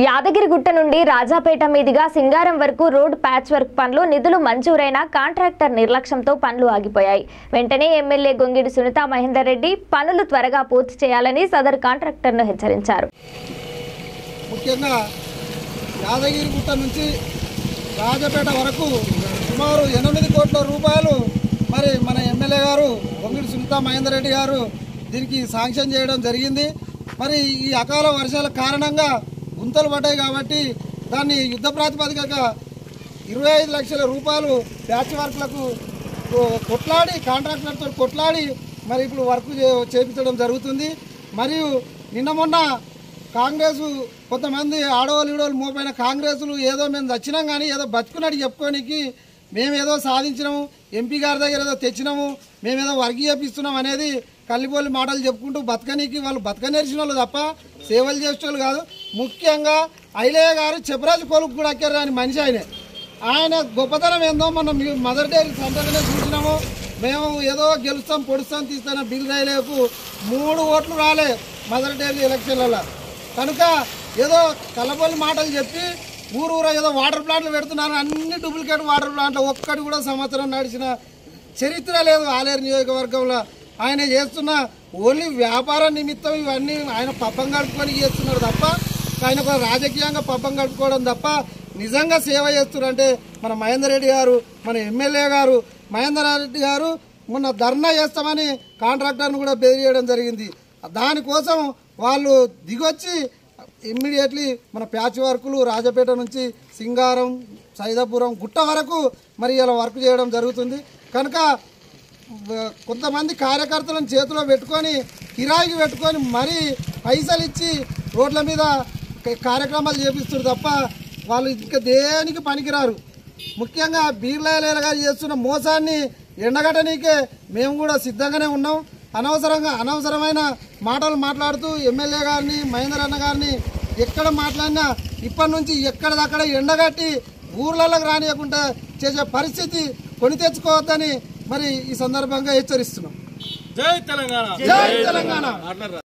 యాదగిరిగుట్ట నుండి రాజాపేట మీదుగా సింగారం వరకు రోడ్ ప్యాచ్ వర్క్ పనులు నిధులు మంజూరైన కాంట్రాక్టర్ నిర్లక్ష్యంతో పనులు ఆగిపోయాయి వెంటనే ఎమ్మెల్యే గొంగిడి సునీత మహేందర్ రెడ్డి పనులు త్వరగా పూర్తి చేయాలని సదరు కాంట్రాక్టర్ను హెచ్చరించారు ముఖ్యంగా యాదగిరిగుట్ట నుంచి రాజపేట వరకు సుమారు ఎనిమిది కోట్ల రూపాయలు మరి మన ఎమ్మెల్యే గారు వంగిడి సునీత మహేందర్ రెడ్డి గారు దీనికి శాంక్షన్ చేయడం జరిగింది మరి ఈ అకాల వర్షాల కారణంగా గుంతలు పడ్డాయి కాబట్టి దాన్ని యుద్ధ ప్రాతిపదికగా ఇరవై ఐదు లక్షల రూపాయలు ప్యాచ్ వర్క్లకు కొ- కొట్లాడి కాంట్రాక్టర్తో కొట్లాడి మరి ఇప్పుడు వర్క్ చే- చేపించడం జరుగుతుంది మరియు నిన్న మొన్న కాంగ్రెస్ కొంతమంది ఆడవాళ్ళు ఈడోళ్ళు మోపైన కాంగ్రెస్లు ఏదో మేము చచ్చినాం కానీ ఏదో బతుకున్నట్టు చెప్పుకోనికి మేము ఏదో సాధించినాము ఎంపీ గారి దగ్గర ఏదో తెచ్చినాము మేమేదో వర్గీ చేపిస్తున్నాం అనేది కల్లిపోలి మాటలు చెప్పుకుంటూ బతకనీకి వాళ్ళు బతక నేర్చిన వాళ్ళు తప్ప సేవలు చేసే వాళ్ళు కాదు ముఖ్యంగా ఐలయ్య గారు చెప్పరాజు కొలుకు కూడా ఎక్కారు అని మనిషి ఆయనే ఆయన గొప్పతనం ఏందో మనం మీ మదర్ డైరీ సెంటర్లోనే చూసినాము మేము ఏదో గెలుస్తాం పొడుస్తాం తీస్తాం బిల్ రైలేకు మూడు ఓట్లు రాలే మదర్ డైరీ ఎలక్షన్లలో కనుక ఏదో కలబొల్లి మాటలు చెప్పి ఊరు ఊర ఏదో వాటర్ ప్లాంట్లు పెడుతున్నారు అన్ని డూప్లికేట్ వాటర్ ప్లాంట్లు ఒక్కటి కూడా సంవత్సరం నడిచిన చరిత్ర లేదు ఆలేరు నియోజకవర్గంలో ఆయన చేస్తున్న ఓన్లీ వ్యాపార నిమిత్తం ఇవన్నీ ఆయన పబ్బం గడుపుకొని చేస్తున్నాడు తప్ప ఆయన ఒక రాజకీయంగా పబ్బం గడుపుకోవడం తప్ప నిజంగా సేవ చేస్తున్నారంటే మన మహేందర్ రెడ్డి గారు మన ఎమ్మెల్యే గారు మహేందర్ రెడ్డి గారు మొన్న ధర్నా చేస్తామని కాంట్రాక్టర్ను కూడా బెదిరియడం జరిగింది దానికోసం వాళ్ళు దిగొచ్చి ఇమ్మీడియట్లీ మన ప్యాచ్ వర్కులు రాజపేట నుంచి సింగారం సైదాపురం గుట్ట వరకు మరి ఇలా వర్క్ చేయడం జరుగుతుంది కనుక వ- కొంతమంది కార్యకర్తలను చేతిలో పెట్టుకొని కిరాయికి పెట్టుకొని మరీ పైసలు ఇచ్చి రోడ్ల మీద క- కార్యక్రమాలు చేపిస్తారు తప్ప వాళ్ళు ఇంకా దేనికి పనికిరారు ముఖ్యంగా బీర్లాయలేల గారు చేస్తున్న మోసాన్ని ఎండగట్టనీకే మేము కూడా సిద్ధంగానే ఉన్నాం అనవసరంగా అనవసరమైన మాటలు మాట్లాడుతూ ఎమ్మెల్యే గారిని మహేందర్ అన్న గారిని ఎక్కడ మాట్లాడినా ఇప్పటి నుంచి ఎక్కడిదక్కడ ఎండగట్టి ఊర్లలోకి రానియకుండా చేసే పరిస్థితి కొని తెచ్చుకోవద్దని మరి ఈ సందర్భంగా హెచ్చరిస్తున్నాం జై తెలంగాణ జై తెలంగాణ